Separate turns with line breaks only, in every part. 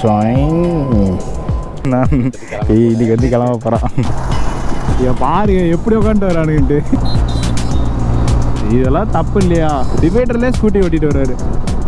ஸ்வைங் நான் இன்னைக்கு வந்து கிளம்ப போகிறான் இவன் பாருங்க எப்படி உட்காந்துட்டு வரானுன்ட்டு இதெல்லாம் தப்பு இல்லையா டிபேட்டர்லேயே ஸ்கூட்டி ஓட்டிட்டு வர்றாரு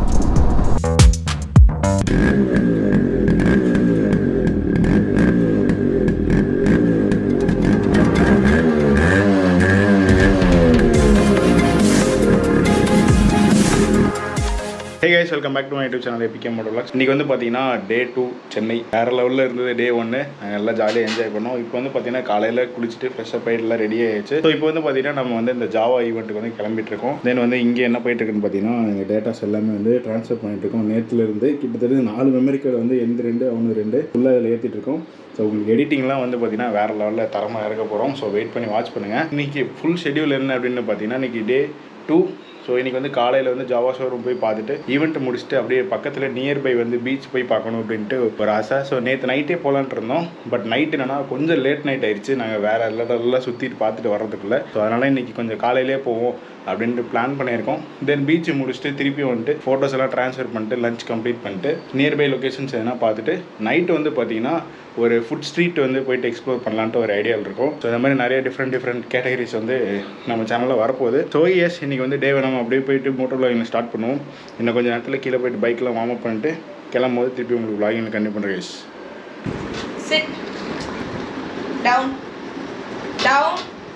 hey guys welcome back to my YouTube channel PK moto vlogs இன்னைக்கு வந்து பார்த்தீங்கன்னா டே டூ சென்னை வேறு லெவலில் இருந்தது டே ஒன்று நாங்கள் எல்லாம் ஜாலியாக என்ஜாய் பண்ணோம் இப்போ வந்து பார்த்தீங்கன்னா காலையில் குளிச்சுட்டு ஃப்ரெஷ்ஷப் ஆகிட்டு எல்லாம் ரெடி ஆயிடுச்சு ஸோ இப்போ வந்து பார்த்தீங்கன்னா நம்ம வந்து இந்த ஜாவா ஈவெண்ட்டுக்கு வந்து கிளம்பிட்டு இருக்கோம் தென் வந்து இங்கே என்ன போயிட்டு இருக்குன்னு பார்த்தீங்கன்னா எங்கள் டேட்டாஸ் எல்லாமே வந்து ட்ரான்ஸ்ஃபர் பண்ணிட்டு இருக்கோம் நேற்றுல இருந்து கிட்டத்தட்ட நாலு மெமரி கார்டு வந்து எந்த ரெண்டு அவனு ரெண்டு ஃபுல்லாக இதில் ஏற்றிட்டு இருக்கோம் ஸோ உங்களுக்கு எடிட்டிங்லாம் வந்து பார்த்தீங்கன்னா வேறு லெவலில் தரமாக இருக்க போகிறோம் ஸோ வெயிட் பண்ணி வாட்ச் பண்ணுங்கள் இன்னைக்கு ஃபுல் ஷெடியூல் என்ன அப்படின்னு பார்த்தீங்கன்னா இன்னைக்கு டே டூ ஸோ இன்றைக்கி வந்து காலையில் வந்து ஜாவா ஷோரூம் போய் பார்த்துட்டு ஈவெண்ட் முடிச்சுட்டு அப்படியே பக்கத்தில் நியர்பை வந்து பீச் போய் பார்க்கணும் அப்படின்ட்டு ஒரு ஆசை ஸோ நேற்று நைட்டே போகலான்ட்டு இருந்தோம் பட் நைட் என்னன்னா கொஞ்சம் லேட் நைட் ஆயிடுச்சு நாங்கள் வேறு இடம்லாம் சுற்றிட்டு பார்த்துட்டு வர்றதுக்குள்ள ஸோ அதனால் இன்றைக்கி கொஞ்சம் காலையிலே போவோம் அப்படின்ட்டு பிளான் பண்ணியிருக்கோம் தென் பீச் முடிச்சுட்டு திருப்பி வந்துட்டு ஃபோட்டோஸ் எல்லாம் ட்ரான்ஸ்ஃபர் பண்ணிட்டு லஞ்ச் கம்ப்ளீட் பண்ணிட்டு நியர்பை லொக்கேஷன்ஸ் எதனா பார்த்துட்டு நைட்டு வந்து பார்த்தீங்கன்னா ஒரு ஃபுட் ஸ்ட்ரீட் வந்து போயிட்டு எக்ஸ்ப்ளோர் பண்ணலான்ட்டு ஒரு ஐடியாவில் இருக்கும் ஸோ இந்த மாதிரி நிறைய டிஃப்ரெண்ட் டிஃப்ரெண்ட் கேட்டகரிஸ் வந்து நம்ம சேனலில் வரப்போகுது ஸோ எஸ் இன்னைக்கு வந்து டேவை நம்ம அப்படியே போயிட்டு மோட்டர் vlogging ஸ்டார்ட் பண்ணுவோம் இன்னும் கொஞ்சம் நேரத்தில் கீழே போயிட்டு பைக்கில் வார்ம் அப் பண்ணிட்டு கிளம்பும் போது திருப்பி உங்களுக்கு vlogging கண்டிப்பாக பண்ணுறேன் yes
Sit. Down. Down.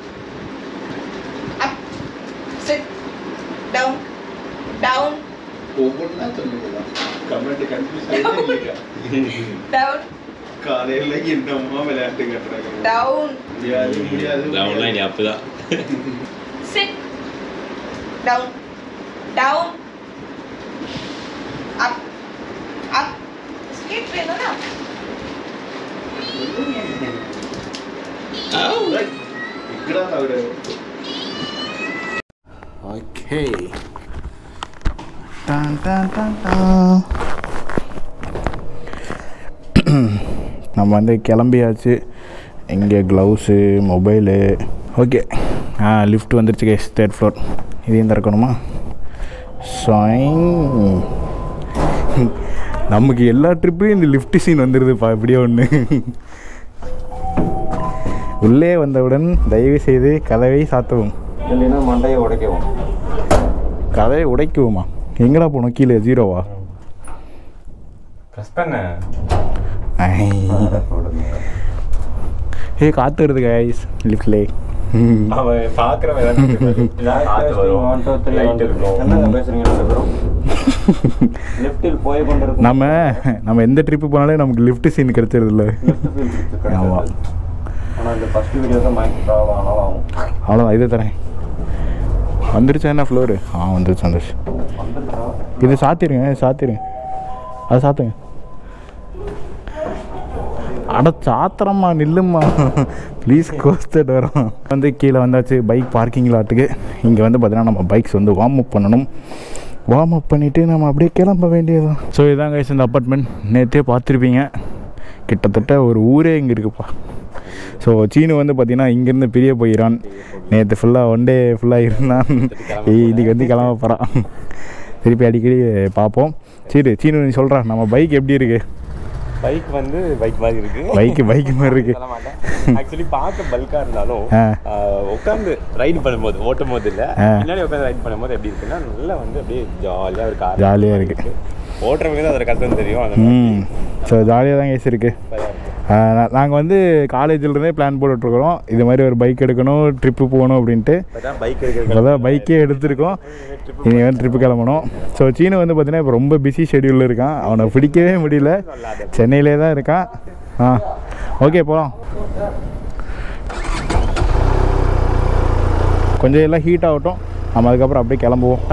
Up. Sit. Down. Down.
ஒவ்வொன்றா சொல்லுங்க கமெண்ட் கன்ஃபியூஸ்
Down.
காலையில் என்னம்மா விளையாட்டு கட்டுறாங்க
Down.
முடியாது முடியாது
ரவுண்ட்லாம் இனி அப்பதான்
Sit. Down. Down. Up. Up. Skip வேணும்னா
ఇక్కడ ఆవిడ okay down down down down. நம்ம வந்து கிளம்பியாச்சு இங்கே க்ளவுஸு மொபைலு ஓகே ஆ லிஃப்ட் வந்துருச்சு கேஸ் தேர்ட் ஃப்ளோர் இதையும் திறக்கணுமா சாயிங் நமக்கு எல்லா ட்ரிப்லையும் இந்த லிஃப்ட் சீன் வந்துடுதுப்பா இப்படியே ஒன்று உள்ளே வந்தவுடன் தயவு செய்து கதவை சாத்தவும்
இல்லைன்னா மண்டையை உடைக்கவும்
கதவை உடைக்குவோமா எங்கடா போனோம் கீழே ஜீரோவா
ப்ரெஸ் பண்ண
ஐ. ஏய் காற்று வருது கைஸ் லிஃப்ட்லே
அவன் பார்க்குறவன் காற்று வரும் லைட் இருக்கும்
என்னங்க பேசுறீங்க லெஃப்டில் போய் கொண்டிருக்கும்
நம்ம நம்ம எந்த ட்ரிப்பு போனாலும் நமக்கு லிஃப்ட் சீன் கிடைச்சிருது இல்லை ஆமா.
ஆனால் இந்த ஃபர்ஸ்ட் வீடியோ தான் மைக் ப்ராப்ளம் ஆனாலும் ஆகும்
அவ்வளோதான் இதை தரேன் வந்துருச்சா என்ன ஃப்ளோரு ஆ வந்துருச்சு வந்துருச்சு இது சாத்திருங்க இது சாத்திருங்க அது சாத்துங்க அட சாத்திரம்மா நில்லும்மா ப்ளீஸ் கோஸ்டட் வரும் வந்து கீழே வந்தாச்சு பைக் பார்க்கிங் லாட்டுக்கு இங்கே வந்து பார்த்தீங்கன்னா நம்ம பைக்ஸ் வந்து வார்ம் அப் பண்ணணும் வார்ம் அப் பண்ணிவிட்டு நம்ம அப்படியே கிளம்ப வேண்டியதுதான் ஸோ இதான் கைஸ் இந்த அப்பார்ட்மெண்ட் நேற்றே பார்த்துருப்பீங்க கிட்டத்தட்ட ஒரு ஊரே இங்கே இருக்குப்பா ஸோ சீனு வந்து பார்த்தீங்கன்னா இங்கேருந்து பிரிய போயிடான் நேற்று ஃபுல்லாக ஒன் டே ஃபுல்லாக இருந்தான் இன்னைக்கு வந்து கிளம்ப போகிறான் திருப்பி அடிக்கடி பார்ப்போம் சரி சீனு நீ சொல்கிறா நம்ம பைக் எப்படி இருக்குது
பைக் வந்து பைக் மாதிரி இருக்கு
பைக்கு பைக் மாதிரி இருக்கு
சொல்ல மாட்டேன் ஆக்சுவலி பார்க்க பல்கா இருந்தாலும்
ஆ.
உட்காந்து ரைடு பண்ணும்போது ஓட்டும் போது இல்ல
ஆ.
பின்னாடி உட்காந்து ரைட் பண்ணும்போது எப்படி இருக்குன்னா நல்லா வந்து அப்படியே ஜாலியா ஒரு கார்
ஜாலியாக இருக்கு
ஓட்டுறவங்க தான் அதோட கஷ்டம் தெரியும் அந்த
ம் ஸோ ஜாலியாக தான் கேஸ் இருக்குது
மாதிரி
நாங்கள் வந்து காலேஜிலேருந்தே பிளான் போட்டுட்ருக்குறோம் இது மாதிரி ஒரு பைக் எடுக்கணும் ட்ரிப்பு போகணும் அப்படின்ட்டு
பைக்
இப்போதான் பைக்கே எடுத்திருக்கோம் இனி வந்து ட்ரிப்பு கிளம்பணும் ஸோ சீனு வந்து பார்த்தீங்கன்னா இப்போ ரொம்ப பிஸி ஷெடியூலில் இருக்கான் அவனை பிடிக்கவே முடியல சென்னையிலே தான் இருக்கான் ஆ ஓகே போகலாம் கொஞ்சம் எல்லாம் ஹீட் ஆகட்டும் நம்ம அதுக்கப்புறம் அப்படியே கிளம்புவோம்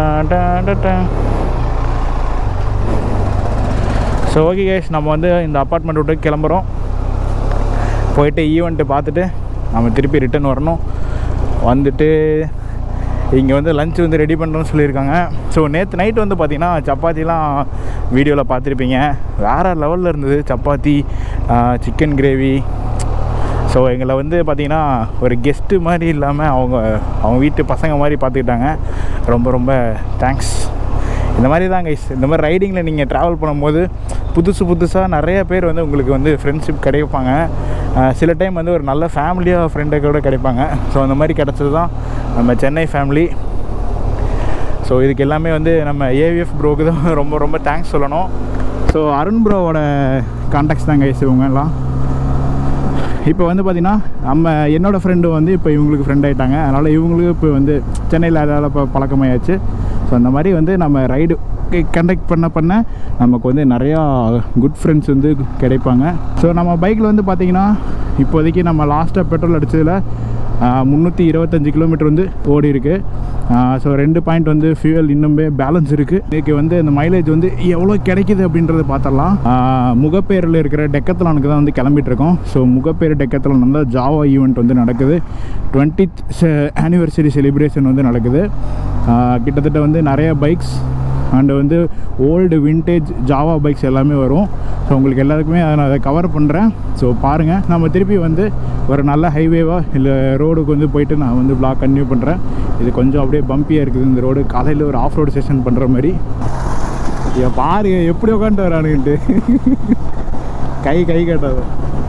ஸோ ஓகே கேஸ் நம்ம வந்து இந்த அப்பார்ட்மெண்ட் விட்டு கிளம்புறோம் போயிட்டு ஈவெண்ட்டு பார்த்துட்டு நம்ம திருப்பி ரிட்டர்ன் வரணும் வந்துட்டு இங்கே வந்து லஞ்ச் வந்து ரெடி பண்ணுறோன்னு சொல்லியிருக்காங்க ஸோ நேற்று நைட் வந்து பார்த்திங்கன்னா சப்பாத்திலாம் வீடியோவில் பார்த்துருப்பீங்க வேறு லெவலில் இருந்தது சப்பாத்தி சிக்கன் கிரேவி ஸோ எங்களை வந்து பார்த்திங்கன்னா ஒரு கெஸ்ட்டு மாதிரி இல்லாமல் அவங்க அவங்க வீட்டு பசங்க மாதிரி பார்த்துக்கிட்டாங்க ரொம்ப ரொம்ப தேங்க்ஸ் இந்த மாதிரி தான் கைஸ் இந்த மாதிரி ரைடிங்கில் நீங்கள் ட்ராவல் பண்ணும்போது புதுசு புதுசாக நிறைய பேர் வந்து உங்களுக்கு வந்து ஃப்ரெண்ட்ஷிப் கிடைப்பாங்க அஹ் சில டைம் வந்து ஒரு நல்ல ஃபேமிலியாக ஃப்ரெண்டு கூட கிடைப்பாங்க ஸோ அந்த மாதிரி கிடச்சது தான் நம்ம சென்னை ஃபேமிலி ஸோ இதுக்கு எல்லாமே வந்து நம்ம ஏவிஎஃப் ப்ரோக்கு தான் ரொம்ப ரொம்ப தேங்க்ஸ் சொல்லணும் ஸோ அருண் ப்ரோவோட கான்டாக்ட்ஸ் தான் கைஸ் இவங்க எல்லாம் இப்போ வந்து பார்த்திங்கன்னா நம்ம என்னோடய ஃப்ரெண்டு வந்து இப்போ இவங்களுக்கு ஃப்ரெண்ட் ஆகிட்டாங்க அதனால் இவங்களுக்கு இப்போ வந்து சென்னையில் அதால் இப்போ பழக்கமாயாச்சு ஸோ அந்த மாதிரி வந்து நம்ம ரைடு கண்டக்ட் பண்ண பண்ண நமக்கு வந்து நிறையா குட் ஃப்ரெண்ட்ஸ் வந்து கிடைப்பாங்க ஸோ நம்ம பைக்கில் வந்து பார்த்திங்கன்னா இப்போதைக்கு நம்ம லாஸ்ட்டாக பெட்ரோல் அடித்ததில் முந்நூற்றி இருபத்தஞ்சி கிலோமீட்டர் வந்து ஓடி இருக்கு ஸோ ரெண்டு பாயிண்ட் வந்து ஃபியூவல் இன்னுமே பேலன்ஸ் இருக்குது இதுக்கு வந்து அந்த மைலேஜ் வந்து எவ்வளோ கிடைக்குது அப்படின்றத பார்த்துடலாம் முகப்பேரில் இருக்கிற டெக்கத்தலானுக்கு தான் வந்து கிளம்பிட்டு இருக்கோம் ஸோ முகப்பேர் டெக்கத்தலான் வந்து ஜாவா ஈவெண்ட் வந்து நடக்குது டுவெண்ட்டித் ஆனிவர்சரி செலிப்ரேஷன் வந்து நடக்குது ஆஹ் கிட்டத்தட்ட வந்து நிறைய பைக்ஸ் அண்டு வந்து ஓல்டு விண்டேஜ் ஜாவா பைக்ஸ் எல்லாமே வரும் ஸோ உங்களுக்கு எல்லாருக்குமே அதை நான் அதை கவர் பண்ணுறேன் ஸோ பாருங்கள் நம்ம திருப்பி வந்து ஒரு நல்ல ஹைவேவாக இல்லை ரோடுக்கு வந்து போயிட்டு நான் வந்து பிளாக் கன்டினியூ பண்ணுறேன் இது கொஞ்சம் அப்படியே பம்பியாக இருக்குது இந்த ரோடு காலையில் ஒரு ஆஃப் ரோடு செஷன் பண்ணுற மாதிரி இதை பாரு எப்படி உட்காந்துட்டு வரானுன்ட்டு கை கை கட்டாது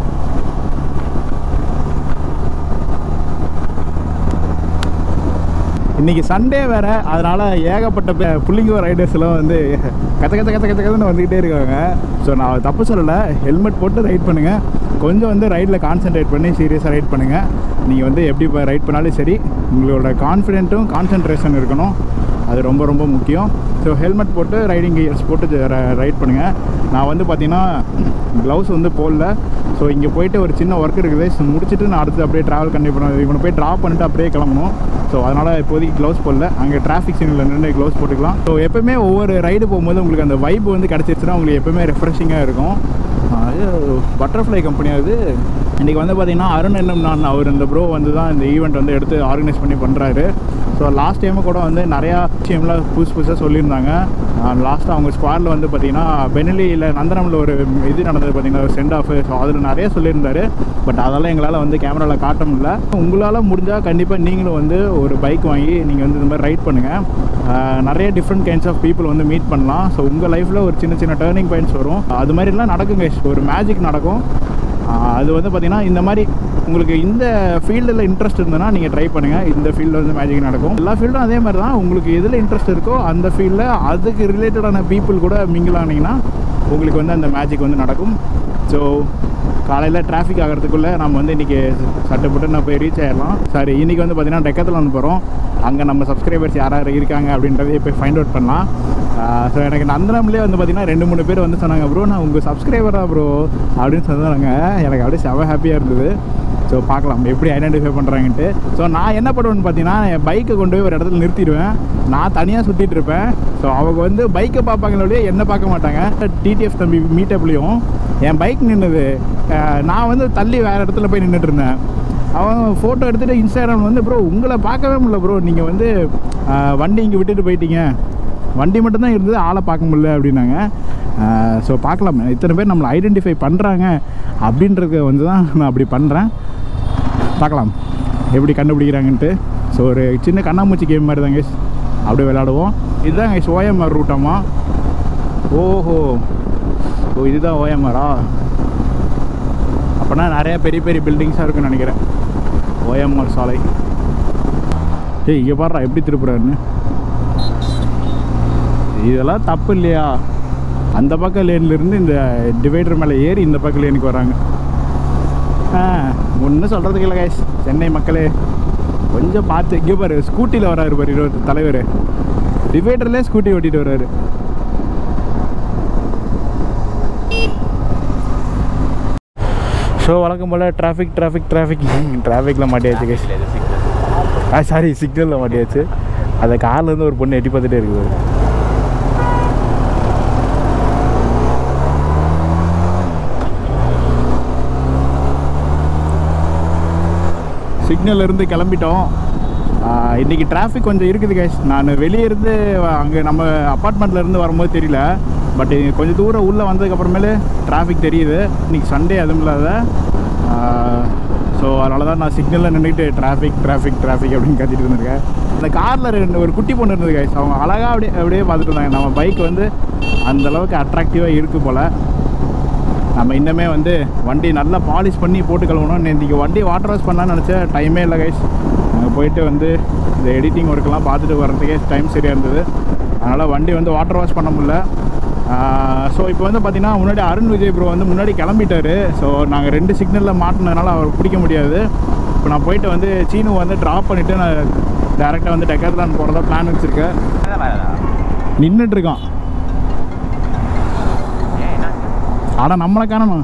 இன்னைக்கு சண்டே வேற அதனால ஏகப்பட்ட பே- புள்ளிங்க ரைடர்ஸ் எல்லாம் வந்து கத்த கத்த கத்த கத்த கத்தன்னு வந்துக்கிட்டே இருக்காங்க ஸோ நான் தப்பு சொல்லலை ஹெல்மெட் போட்டு ரைட் பண்ணுங்க கொஞ்சம் வந்து ரைடில் கான்சென்ட்ரேட் பண்ணி சீரியஸாக ரைட் பண்ணுங்க நீங்கள் வந்து எப்படி இப்போ ரைட் பண்ணாலும் சரி உங்களோட கான்ஃபிடென்ட்டும் கான்சென்ட்ரேஷன் இருக்கணும் அது ரொம்ப ரொம்ப முக்கியம் ஸோ ஹெல்மெட் போட்டு ரைடிங் கியர்ஸ் போட்டு ரைட் பண்ணுங்கள் நான் வந்து பார்த்தீங்கன்னா க்ளவுஸ் வந்து போடல ஸோ இங்கே போயிட்டு ஒரு சின்ன ஒர்க் இருக்குது ஸோ முடிச்சுட்டு நான் அடுத்து அப்படியே ட்ராவல் கண்டிப்பாக பண்ண இவனை போய் ட்ராப் பண்ணிட்டு அப்படியே கிளம்பணும் ஸோ அதனால் இப்போதைக்கு க்ளவுஸ் போடல அங்கே டிராஃபிக் சிக்னலில் நின்று க்ளவுஸ் போட்டுக்கலாம் ஸோ எப்பவுமே ஒவ்வொரு ரைடு போகும்போது உங்களுக்கு அந்த வைப் வந்து கிடச்சிருச்சுன்னா உங்களுக்கு எப்பவுமே ரெஃப்ரெஷிங்காக இருக்கும் அது பட்டர்ஃப்ளை கம்பெனி அது இன்றைக்கி வந்து பார்த்தீங்கன்னா அருண் என்னும் நான் அவர் இந்த ப்ரோ வந்து தான் இந்த ஈவெண்ட் வந்து எடுத்து ஆர்கனைஸ் பண்ணி பண்ணுறாரு ஸோ லாஸ்ட் டைமு கூட வந்து நிறையா விஷயம்லாம் புதுசு புதுசாக சொல்லியிருந்தாங்க லாஸ்ட்டாக அவங்க ஸ்குவாடில் வந்து பார்த்தீங்கன்னா பெனிலியில் நந்தனமில் ஒரு இது நடந்தது பார்த்தீங்கன்னா ஒரு சென்ட் ஆஃப் ஸோ அதில் நிறைய சொல்லியிருந்தாரு பட் அதெல்லாம் எங்களால் வந்து கேமராவில் காட்ட முடியல உங்களால் முடிஞ்சால் கண்டிப்பாக நீங்களும் வந்து ஒரு பைக் வாங்கி நீங்கள் வந்து இந்த மாதிரி ரைட் பண்ணுங்கள் நிறைய டிஃப்ரெண்ட் கைண்ட்ஸ் ஆஃப் பீப்புள் வந்து மீட் பண்ணலாம் ஸோ உங்கள் லைஃப்பில் ஒரு சின்ன சின்ன டேர்னிங் பாயிண்ட்ஸ் வரும் அது மாதிரிலாம் நடக்குங்க ஒரு மேஜிக் நடக்கும் ஆஹ் அது வந்து பார்த்திங்கன்னா இந்த மாதிரி உங்களுக்கு இந்த ஃபீல்டில் இன்ட்ரெஸ்ட் இருந்ததுன்னா நீங்கள் ட்ரை பண்ணுங்கள் இந்த ஃபீல்டில் வந்து மேஜிக் நடக்கும் எல்லா ஃபீல்டும் அதே மாதிரி தான் உங்களுக்கு எதில் இன்ட்ரெஸ்ட் இருக்கோ அந்த ஃபீல்டில் அதுக்கு ரிலேட்டடான பீப்புள் கூட mingle ஆனீங்கன்னா உங்களுக்கு வந்து அந்த மேஜிக் வந்து நடக்கும் ஸோ காலையில் டிராஃபிக் ஆகிறதுக்குள்ளே நம்ம வந்து இன்றைக்கி சட்டப்பட்டு நான் போய் ரீச் ஆயிடலாம் சாரி இன்றைக்கி வந்து பார்த்திங்கன்னா டெக்கத்தில் வந்து போகிறோம் அங்கே நம்ம சப்ஸ்கிரைபர்ஸ் யார் யார் இருக்காங்க அப்படின்றதையே போய் ஃபைண்ட் அவுட் பண்ணலாம் ஸோ எனக்கு நந்தனம்லேயே வந்து பார்த்திங்கன்னா ரெண்டு மூணு பேர் வந்து சொன்னாங்க ப்ரோ நான் உங்கள் சப்ஸ்கிரைபரா ப்ரோ அப்படின்னு சொன்னாங்க எனக்கு அப்படியே செம ஹாப்பியாக இருந்தது ஸோ பார்க்கலாம் எப்படி ஐடென்டிஃபை பண்ணுறாங்கன்ட்டு ஸோ நான் என்ன பண்ணுவேன்னு பார்த்தீங்கன்னா என் பைக்கை கொண்டு போய் ஒரு இடத்துல நிறுத்திடுவேன் நான் தனியாக சுற்றிட்டு இருப்பேன் ஸோ அவங்க வந்து பைக்கை பார்ப்பாங்களே என்ன பார்க்க மாட்டாங்க டிடிஎஃப் தம்பி மீட்டப்லேயும் என் பைக் நின்றுது நான் வந்து தள்ளி வேறு இடத்துல போய் நின்றுட்டு இருந்தேன் அவன் ஃபோட்டோ எடுத்துகிட்டு இன்ஸ்டாகிராம் வந்து ப்ரோ உங்களை பார்க்கவே முடியல ப்ரோ நீங்கள் வந்து அஹ், வண்டி இங்கே விட்டுட்டு போயிட்டீங்க வண்டி மட்டும்தான் இருந்தது ஆளை பார்க்க முடியல அப்படின்னாங்க ஸோ பார்க்கலாம் இத்தனை பேர் நம்மளை ஐடென்டிஃபை பண்ணுறாங்க அப்படின்றத வந்து தான் நான் அப்படி பண்ணுறேன் பார்க்கலாம் எப்படி கண்டுபிடிக்கிறாங்கன்ட்டு ஸோ ஒரு சின்ன கண்ணாமூச்சி கேம் மாதிரி தான் guys அப்படியே விளையாடுவோம் இதுதான் guys ஓஎம்ஆர் ரூட்டாமா ஓஹோ ஓ இதுதான் ஓஎம்ஆரா அப்போனா நிறைய பெரிய பெரிய பில்டிங்ஸாக இருக்குன்னு நினைக்கிறேன் ஓஎம்ஆர் சாலை ஏய் இங்கே பாடுறா எப்படி திருப்புறாருன்னு இதெல்லாம் தப்பு இல்லையா அந்த பக்கம் லேன்லேருந்து இந்த டிவைடர் மேலே ஏறி இந்த பக்கம் லேனுக்கு வராங்க ஆ ஒன்றும் சொல்கிறதுக்கு இல்லை கைஸ் சென்னை மக்களே கொஞ்சம் பார்த்து இங்கே பாரு ஸ்கூட்டியில் வராரு பாரு இன்னொரு தலைவர் டிவைடர்லேயே ஸ்கூட்டி ஓட்டிட்டு வராரு ஸோ வழக்கம் போல் டிராஃபிக் டிராஃபிக் டிராஃபிக் டிராஃபிக்கில் மாட்டியாச்சு கைஸ் ஆ சாரி சிக்னலில் மாட்டியாச்சு அதை கார்லேருந்து ஒரு பொண்ணு எட்டி பார்த்துட்டே இருக்குது சிக்னல்ல இருந்து கிளம்பிட்டோம் ஆஹ் இன்னைக்கு டிராஃபிக் கொஞ்சம் இருக்குது கைஸ் நான் வெளியே இருந்து அங்கே நம்ம அப்பார்ட்மெண்ட்ல இருந்து வரும்போது தெரியல பட் கொஞ்சம் தூரம் உள்ளே வந்ததுக்கப்புறமேலே டிராஃபிக் தெரியுது இன்னைக்கு சண்டே அதுவும் இல்லாத ஸோ அதனால தான் நான் சிக்னலில் நின்றுட்டு டிராஃபிக் டிராஃபிக் டிராஃபிக் அப்படின்னு கத்திட்டு இருந்திருக்கேன் அந்த காரில் ரெண்டு ஒரு குட்டி பொண்ணு இருந்தது கைஸ் அவங்க அழகாக அப்படியே அப்படியே பார்த்துட்டு இருந்தாங்க நம்ம பைக் வந்து அந்த அளவுக்கு அட்ராக்டிவாக இருக்குது போல் நம்ம இன்னுமே வந்து வண்டி நல்லா பாலிஷ் பண்ணி போட்டு கழுவணும் நேற்றுக்கு வண்டி வாட்டர் வாஷ் பண்ணலாம்னு நினச்சேன் டைமே இல்லை கைஸ் அங்கே போயிட்டு வந்து இந்த எடிட்டிங் ஒர்க்கெல்லாம் பார்த்துட்டு வர்றதுக்கே டைம் சரியாக இருந்தது அதனால் வண்டி வந்து வாட்டர் வாஷ் பண்ண முடியல ஸோ இப்போ வந்து பார்த்தீங்கன்னா முன்னாடி அருண் விஜய் ப்ரோ வந்து முன்னாடி கிளம்பிட்டாரு ஸோ நாங்கள் ரெண்டு சிக்னலில் மாட்டினதுனால அவர் பிடிக்க முடியாது இப்போ நான் போயிட்டு வந்து சீனு வந்து ட்ராப் பண்ணிவிட்டு நான் டேரெக்டாக வந்து டெக்கர்லான் போகிறதா பிளான் வச்சுருக்கேன் நின்றுட்டு இருக்கான் ஆனால் நம்மளை காணணும்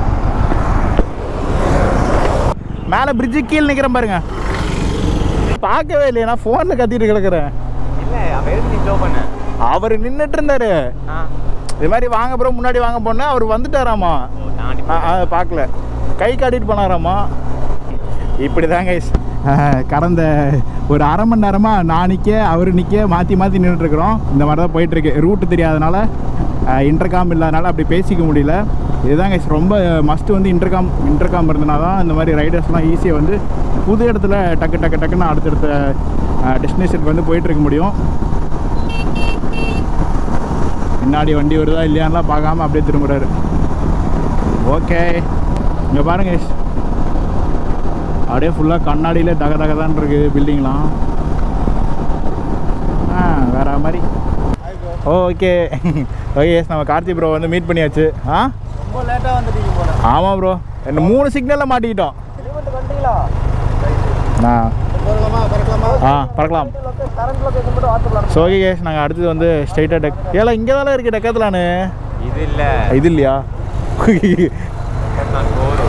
மேலே பிரிட்ஜு கீழே நிற்கிறேன் பாருங்க பார்க்கவே இல்லையா நான் ஃபோனில் கத்திட்டு கிடக்குறேன்
இல்லை அவன் எதுக்கு நீ க்ளோ பண்ண
அவர் நின்றுட்டு இருந்தாரு
ஆ
இது மாதிரி வாங்க ப்ரோ முன்னாடி வாங்க போனேன் அவர் வந்துட்டாராமா
ஓ தாண்டி
ஆ, ஆ, பார்க்கல கை காட்டிட்டு போனாராமா இப்படி தாங்க கடந்த ஒரு அரை மணி நேரமாக நான் நிற்க அவர் நிற்க மாற்றி மாற்றி நின்றுட்டுருக்குறோம் இந்த மாதிரி தான் போயிட்டுருக்கு ரூட்டு தெரியாதனால இன்டர்காம் இல்லாதனால அப்படி பேசிக்க முடியல இதுதான் guys ரொம்ப மஸ்ட் வந்து இன்டர்காம் இன்டர்காம் இருந்தனா தான் இந்த மாதிரி ரைடர்ஸ்லாம் ஈஸியாக வந்து புது இடத்துல டக்கு டக்கு டக்குன்னு அடுத்தடுத்த டெஸ்டினேஷனுக்கு வந்து போயிட்டுருக்க முடியும் பின்னாடி வண்டி வருதா இல்லையான்லாம் பார்க்காம அப்படியே திரும்புறாரு ஓகே இங்கே பாருங்க guys. அப்படியே ஃபுல்லாக கண்ணாடியிலே தக தக தான் இருக்குது பில்டிங்லாம் ஆ வேற மாதிரி ஓகே ஓகே எஸ் நம்ம கார்த்தி ப்ரோ வந்து மீட் பண்ணியாச்சு ஆ
ரொம்ப லேட்டாக வந்துட்டீங்க போல
ஆமாம் ப்ரோ ரெண்டு மூணு சிக்னலில் மாட்டிக்கிட்டோம்
ஹெலிமெண்ட் வந்துட்டீங்களா
ஆ
போகலாமா பறக்கலாமா
ஆ பறக்கலாம்
கரண்ட் லொக்கேஷன் மட்டும் வாட்ஸ்அப்பில்
ஸோ ஓகே கேஸ் நாங்கள் அடுத்தது வந்து ஸ்ட்ரைட்டாக டெக் ஏல இங்கே தானே இருக்குது டெக்கத்துலான்னு
இது இல்லை
இது இல்லையா
நான் போகிறோம்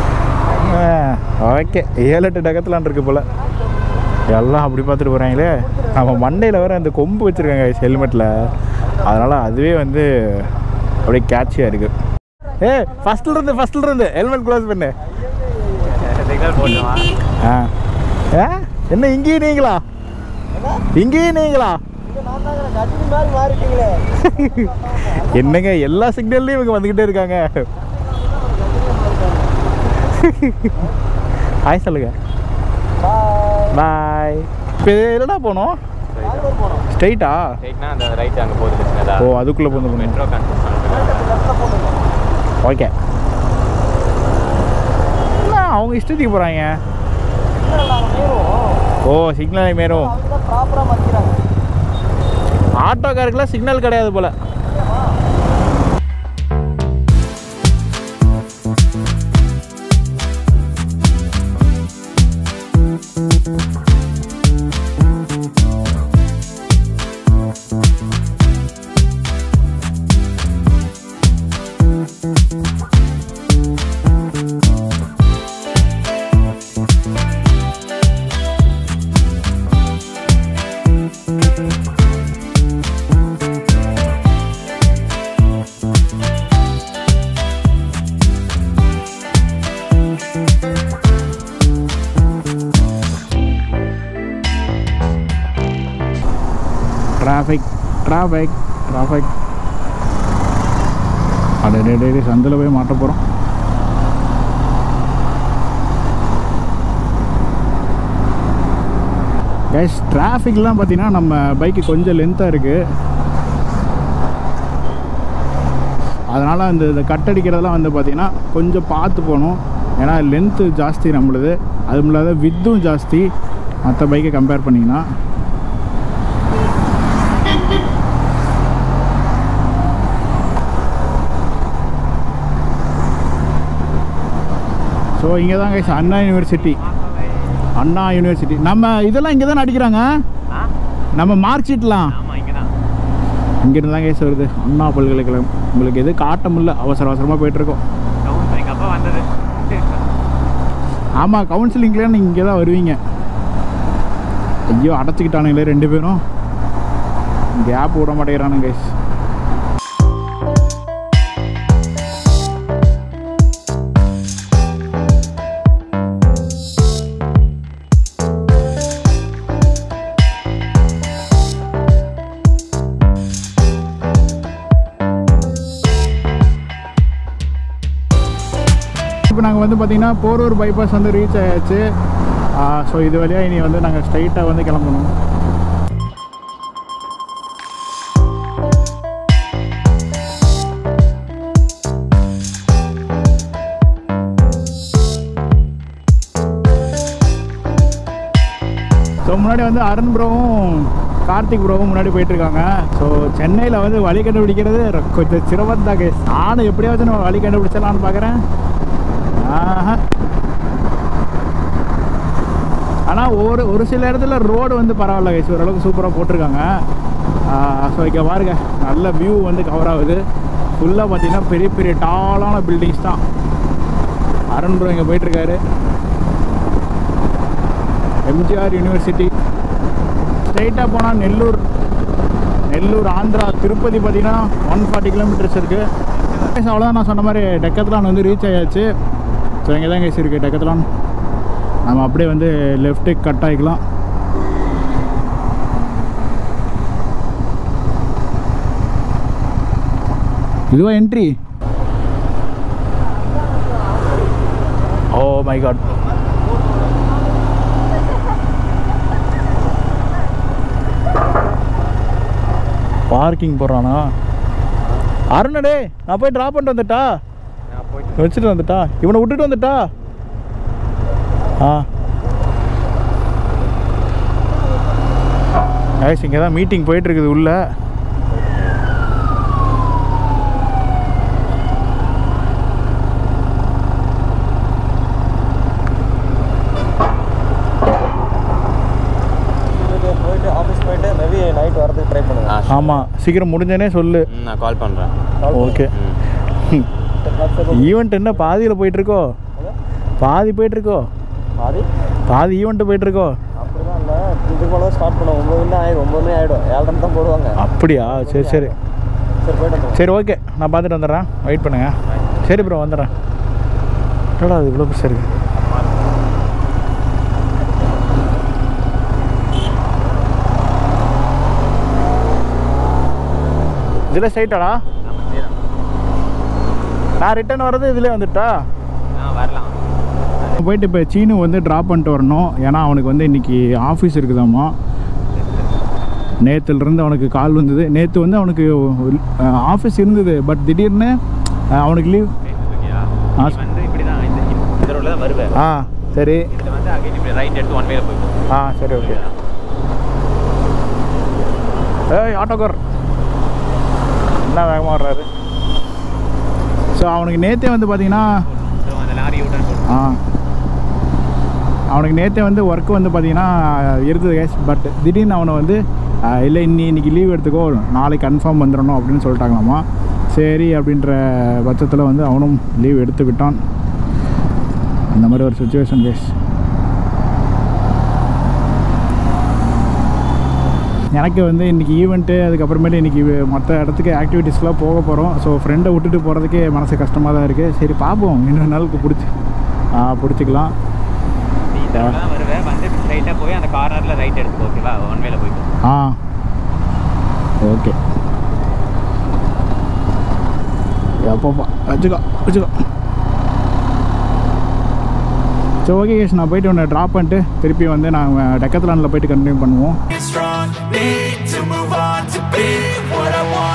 ஓகே ஏழு எட்டு டகத்துலான் இருக்கு போல் எல்லாம் அப்படி பார்த்துட்டு போகிறாங்களே நம்ம மண்டையில் வேறு அந்த கொம்பு வச்சுருக்காங்க ஹெல்மெட்டில் அதனால் அதுவே வந்து அப்படியே கேட்சியாக இருக்குது ஏ ஃபஸ்ட்டில் இருந்து ஃபஸ்ட்டில் இருந்து ஹெல்மெட் க்ளோஸ் பண்ணு
சிக்னல் போட்டுமா
ஆ ஏ என்ன இங்கேயும் நீங்களா இங்கேயும் நீங்களா
நான் தாங்க கட்டினி மாதிரி மாறிட்டீங்களே
என்னங்க எல்லா சிக்னல்லையும் இவங்க வந்துக்கிட்டே இருக்காங்க ஹாய் சொல்லுங்க பாய் இப்போ என்னடா போனோம்
பெங்களூர் போனோம்
ஸ்ட்ரைட்டா
ரைட்னா அந்த ரைட் அங்கே போகுது சின்னதா
ஓ அதுக்குள்ளே போகணும்
மெட்ரோ கன்ஸ்ட்ரக்ஷன்
ஓகே என்ன அவங்க இஷ்டத்துக்கு போகிறாங்க ஓ சிக்னல் மேரும்
அவங்க தான் ப்ராப்பராக மதிக்கிறாங்க
ஆட்டோக்காருக்கெல்லாம் சிக்னல் கிடையாது போல் டிராஃபிக் டிராஃபிக் டிராஃபிக் அடே சந்தில் போய் மாட்ட போகிறோம் கைஸ் டிராஃபிக்லாம் பார்த்தீங்கன்னா நம்ம பைக்கு கொஞ்சம் லென்த்தாக இருக்குது அதனால் அந்த இந்த கட்டடிக்கிறதெல்லாம் வந்து பார்த்திங்கன்னா கொஞ்சம் பார்த்து போகணும் ஏன்னா லென்த்து ஜாஸ்தி நம்மளுது அதுவும் இல்லாத வித்தும் ஜாஸ்தி மற்ற பைக்கை கம்பேர் பண்ணிங்கன்னா ஸோ இங்கே தான் guys Anna university Anna university நம்ம இதெல்லாம் இங்கே தானே அடிக்கிறாங்க
ஆ
நம்ம மார்க் ஷீட்லாம்
ஆமாம் இங்கே தான்
இங்கேருந்து தான் கேஸ் வருது அண்ணா பல்கலைக்கழகம் உங்களுக்கு எது காட்ட முடியல அவசர அவசரமாக போயிட்டுருக்கோம்
எங்கள் அப்பா வந்தது
ஆமாம் கவுன்சிலிங்லாம் நீங்கள் இங்கே தான் வருவீங்க ஐயோ அடைச்சிக்கிட்டானுங்களே ரெண்டு பேரும் கேப் விட மாட்டேங்கிறானுங்க கைஸ் இப்போ நாங்கள் வந்து பார்த்தீங்கன்னா போரூர் பைபாஸ் வந்து ரீச் ஆயாச்சு ஸோ இது வழியாக இனி வந்து நாங்கள் ஸ்ட்ரைட்டாக வந்து கிளம்பணும் வந்து அருண் ப்ரோவும் கார்த்திக் ப்ரோவும் முன்னாடி போயிட்டு இருக்காங்க ஸோ சென்னையில் வந்து வழி கண்டுபிடிக்கிறது ரொ- கொஞ்சம் சிரமம் தான் கேஸ் நானும் எப்படியாவது நான் வழி கண்டுபிடிச்சிடலான்னு பார்க்குறேன் ஆஹா ஆனால் ஒரு ஒரு சில இடத்துல ரோடு வந்து பரவாயில்ல கைஸ் ஓரளவுக்கு சூப்பராக போட்டிருக்காங்க ஸோ இங்கே பாருங்க நல்ல வியூ வந்து கவர் ஆகுது ஃபுல்லாக பார்த்தீங்கன்னா பெரிய பெரிய டாலான பில்டிங்ஸ் தான் அருண் ப்ரோ இங்கே போயிட்டுருக்காரு எம்ஜிஆர் யூனிவர்சிட்டி ஸ்ட்ரைட்டாக போனால் நெல்லூர் நெல்லூர் ஆந்திரா திருப்பதி பார்த்தீங்கன்னா ஒன் ஃபார்ட்டி கிலோமீட்டர்ஸ் இருக்குது அவ்வளோதான் நான் சொன்ன மாதிரி டெக்கத்லான் வந்து ரீச் ஆயாச்சு ஸோ இங்கே தான் கேஸ் இருக்குது டெக்கத்லான் நம்ம அப்படியே வந்து லெஃப்ட்டு கட் ஆகிக்கலாம் இதுவா entry oh my god parking போடுறானா அருணடே நான் போய் ட்ராப் பண்ணிட்டு வந்துட்டா
நான் போயிட்டு
வச்சுட்டு வந்துட்டா இவனை விட்டுட்டு வந்துட்டா ஆ ஐஸ் இங்கே தான் மீட்டிங் போயிட்டு இருக்குது உள்ள
போயிட்டு ஆஃபீஸ் போயிட்டு மேபி நைட் வரதுக்கு ட்ரை பண்ணுங்க
ஆமாம் சீக்கிரம் முடிஞ்சனே சொல்லு
ம், நான் கால் பண்ணுறேன்
ஓகே ஈவெண்ட் என்ன பாதியில் போயிட்டுருக்கோ பாதி போயிட்டுருக்கோ
பாதி
பாதி ஈவெண்ட்டு போயிட்டுருக்கோ
அப்படிதான் இல்லை இதுக்கு மேலே ஸ்டார்ட் பண்ணுவோம் ஒம்பது மணி ஆயிடும் ஒம்பது மணி ஆகிடும் ஏழரை தான் போடுவாங்க
அப்படியா சரி சரி
சரி போயிட்டு வந்துடுவோம்.
சரி ஓகே நான் பார்த்துட்டு வந்துடுறேன் வெயிட் பண்ணுங்க சரி ப்ரோ வந்துடுறேன் என்னடா அது இவ்வளோ பெருசாக இருக்கு இதில் ஸ்ட்ரைட்டாடா நான் ரிட்டர்ன் வர்றது இதிலே வந்துட்டா
ஆ வரலாம்
போயிட்டு இப்போ சீனு வந்து ட்ராப் பண்ணிட்டு வரணும் ஏன்னா அவனுக்கு வந்து இன்னைக்கு ஆஃபீஸ் இருக்குதாம்மா நேற்றுலேருந்து அவனுக்கு கால் வந்தது நேற்று வந்து அவனுக்கு ஆஃபீஸ் இருந்தது பட் திடீர்னு அஹ், அவனுக்கு லீவ்
ஓகேயா
ஆ.
நீ வந்து இப்படி தான் இந்த இந்த ரோட்டில் தான் வருவேன்
ஆ சரி
இதில் வந்து அகைன் இப்படி ரைட் எடுத்து ஒன் வேல போய்க்கும்
ஆ சரி ஓகே ஏய் ஆட்டோக்கார் என்ன வேகமாக வர்றாரு ஸோ அவனுக்கு நேற்றே வந்து பார்த்தீங்கன்னா
ஸோ அந்த லாரி யூட்டன் போட்டு
ஆ அவனுக்கு நேற்றே வந்து ஒர்க்கு வந்து பார்த்தீங்கன்னா இருந்தது கேஸ் பட் திடீர்னு அவனை வந்து ஆ, இல்லை இன்னி இன்னைக்கு லீவ் எடுத்துக்கோ நாளைக்கு கன்ஃபார்ம் வந்துடணும் அப்படின்னு சொல்லிட்டாங்களாமா சரி அப்படின்ற பட்சத்தில் வந்து அவனும் லீவ் எடுத்து விட்டான் அந்த மாதிரி ஒரு சுச்சுவேஷன் கேஸ் எனக்கு வந்து இன்றைக்கி ஈவெண்ட்டு அதுக்கப்புறமேட்டு இன்றைக்கி மற்ற இடத்துக்கு ஆக்டிவிட்டீஸ்லாம் போக போகிறோம் ஸோ ஃப்ரெண்டை விட்டுட்டு போகிறதுக்கே மனசு கஷ்டமாக தான் இருக்குது சரி பார்ப்போம் இன்னொரு நாளுக்கு பிடிச்சி பிடிச்சிக்கலாம்
நீ இந்த ரோட்டில் தான் வருவேன் வந்து ஸ்ட்ரைட்டாக போய் அந்த கார்னரில் ரைட் எடுத்துக்கோ ஓகேவா ஒன் வேல போய்க்கும்
ஆ ஓகே எப்பப்பா வச்சுக்கோ வச்சுக்கோ சரி ஓகே கேஷ் நான் போயிட்டு உன்னை ட்ராப் பண்ணிட்டு திருப்பி வந்து நாங்கள் டெக்கத்லானில் போயிட்டு கண்டினியூ பண்ணுவோம்
strong, need to move on to be what I want.